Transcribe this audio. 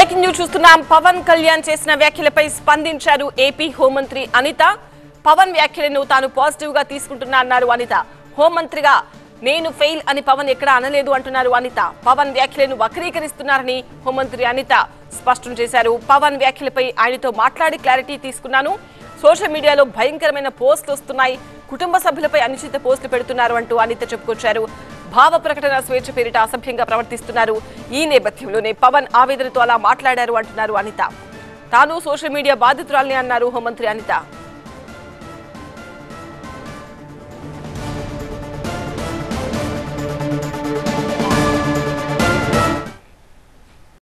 breaking news చూస్తున్నాం పవన్ కళ్యాణ్ చేసిన వ్యాఖ్యలపై స్పందించారు ఏపీ హోంమంత్రి అనిత పవన్ వ్యాఖ్యలను తాను పాజిటివ్ గా తీసుకుంటున్నా అన్నారు అనిత హోంమంత్రిగా నేను ఫెయిల్ అని పవన్ ఎక్కడా అనలేదు అంటున్నారు అనిత పవన్ వ్యాఖ్యలను వక్రీకరిస్తున్నారని హోంమంత్రి అనిత స్పష్టం చేశారు పవన్ వ్యాఖ్యలపై ఆయనతో మాట్లాడి క్లారిటీ తీసుకున్నాను సోషల్ మీడియాలో భయంకరమైన పోస్టులు వస్తున్నాయి కుటుంబ సభ్యులపై అనుచిత పోస్టులు పెడుతున్నారు అంటూ అనిత చెప్పుకొచ్చారు భావ ప్రకటన స్వేచ్ఛ పేరిట అసభ్యంగా ప్రవర్తిస్తున్నారు ఈ నేపథ్యంలోనే పవన్ ఆవేదనతో అలా మాట్లాడారు అంటున్నారు అనిత తాను సోషల్ మీడియా బాధితురాల్ని అన్నారు హోంమంత్రి అనిత